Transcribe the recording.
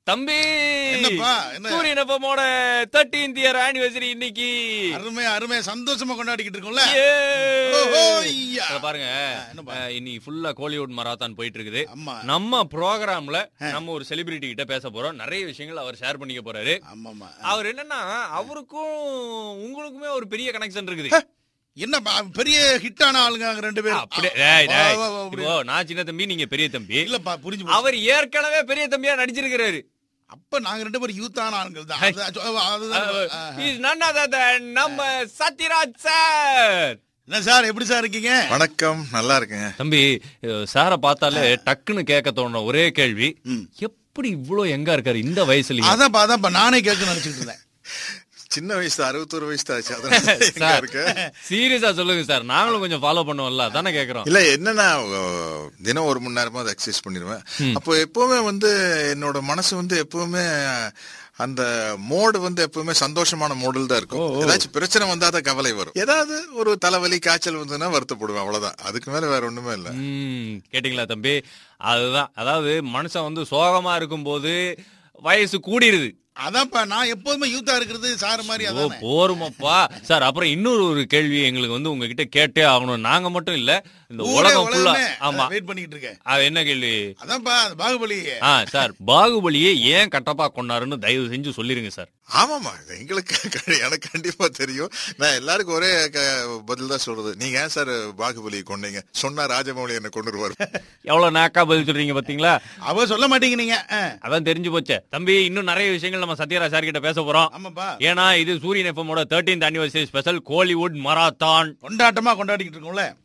தம்பி என்னப்பா, என்ன? சூரியன் எஃப்எம்மோட தேர்ட்டீன்த் இயர் ஆனிவர்சரி இன்னைக்கு அருமை அருமை சந்தோஷமா கொண்டாடிக்கிட்டு இருக்கோம்ல ஏ! ஓஹோ, ஐயா. இத பாருங்க என்னப்பா? அஹ், இன்னைக்கு ஃபுல்லா கோலிவுட் மராத்தான் போயிட்டு இருக்குது ஆமா நம்ம ப்ரோக்ராம்ல நம்ம ஒரு செலிபிரிட்டி கிட்ட பேச போறோம் நிறைய விஷயங்கள் அவர் ஷேர் பண்ணிக்க போறாரு ஆமாமா அவர் என்னன்னா அவருக்கும் உங்களுக்குமே ஒரு பெரிய கனெக்ஷன் இருக்குது என்ன பா- பெரிய ஹிட்டான ஆளுங்க அங்க ரெண்டு பேரும் அப்படியே டேய், வா, டேய். வா, வா, அப்படி. இப்போ நான் சின்ன தம்பி நீங்க பெரிய தம்பி இல்லப்பா புரிஞ்சு போச்சு. அவர் ஏற்கனவே பெரிய தம்பியா நடிச்சிருக்கிறாரு அப்ப நாங்க ரெண்டு பேரும் யூத்தான ஆளுங்கள் தான் அது- அது- அதுதான் ஆ, ஆ. He's none other than நம்ம சத்யராஜ் சார் என்ன சார் எப்படி சார் இருக்கீங்க வணக்கம் நல்லா இருக்குங்க தம்பி சாரை பார்த்தாலே டக்குன்னு கேட்க தோணுன ஒரே கேள்வி ம். எப்படி இவ்ளோ எங்க இருக்காரு இந்த வயசுலயும் அதான் அதான் நானே கேட்க நினைச்சிட்டு இருந்தேன் சின்ன வயசு அறுபத்தொரு வயசு ஆச்சு அதனால எங்க சார் இருக்கு சீரியஸா சொல்லுங்க சார் நாங்களும் கொஞ்சம் ஃபாலோ பண்ணுவோம்ல தானே கேக்குறோம் இல்ல என்னன்னா அஹ், தினம் ஒரு மணி நேரமா எக்ஸசைஸ் பண்ணிடுவேன் அப்போ எப்பவுமே வந்து என்னோட மனசு வந்து எப்பவுமே அந்த மோடு வந்து எப்பவுமே சந்தோஷமான மோடில் தான் இருக்கும் ஏதாச்சும் பிரச்சனை வந்தா தான் கவலை வரும் ஏதாவது ஒரு தலைவலி காய்ச்சல் வந்ததுன்னா வருத்தப்படுவேன் அவ்வளவுதான் அதுக்கு மேல வேற ஒண்ணுமே இல்ல ம், கேட்டீங்களா தம்பி அதுதான் அதாவது மனுஷன் வந்து சோகமா இருக்கும்போது வயசு கூடிருது அதான்ப்பா நான் எப்போதுமே யூத்தா இருக்கிறது சார் மாதிரி ஓ அதானே போருமாப்பா சார் அப்புறம் இன்னொரு ஒரு கேள்வி எங்களுக்கு வந்து உங்ககிட்ட கேட்டே ஆகணும் நாங்க மட்டும் இல்ல இந்த ஊரே உலகம் ஃபுல்லா உலகமே ஆமா வெயிட் பண்ணிட்டு இருக்கேன் அது என்ன கேள்வி அதான்ப்பா அந்த பாகுபலி ஆ சார் பாகுபலியை ஏன் கட்டப்பா கொண்டாருன்னு தயவு செஞ்சு சொல்லிருங்க சார் ஆமாமா இது எங்களுக்கு கண்டி- எனக்கு கண்டிப்பா தெரியும் நான் எல்லாருக்கும் ஒரே க- பதில் தான் சொல்றது நீங்க ஏன் சார் பாகுபலி கொண்டீங்க சொன்னா ராஜமௌழி என்ன கொண்டு வருவார் எவ்வளவு நாக்கா பதில் சொல்றீங்க பாத்தீங்களா அவ சொல்ல மாட்டீங்க நீங்க ஆ. அதான் தெரிஞ்சு போச்சே தம்பி இன்னும் நிறைய விஷயங்கள் நம்ம சத்யராஜ் சார் கிட்ட பேச போறோம் ஆமாப்பா ஏன்னா இது சூரியன் எஃப்எம்மோட thirteenth anniversary special Kollywood marathon கொண்டாட்டமா கொண்டாடிக்கிட்டு இருக்கோம்ல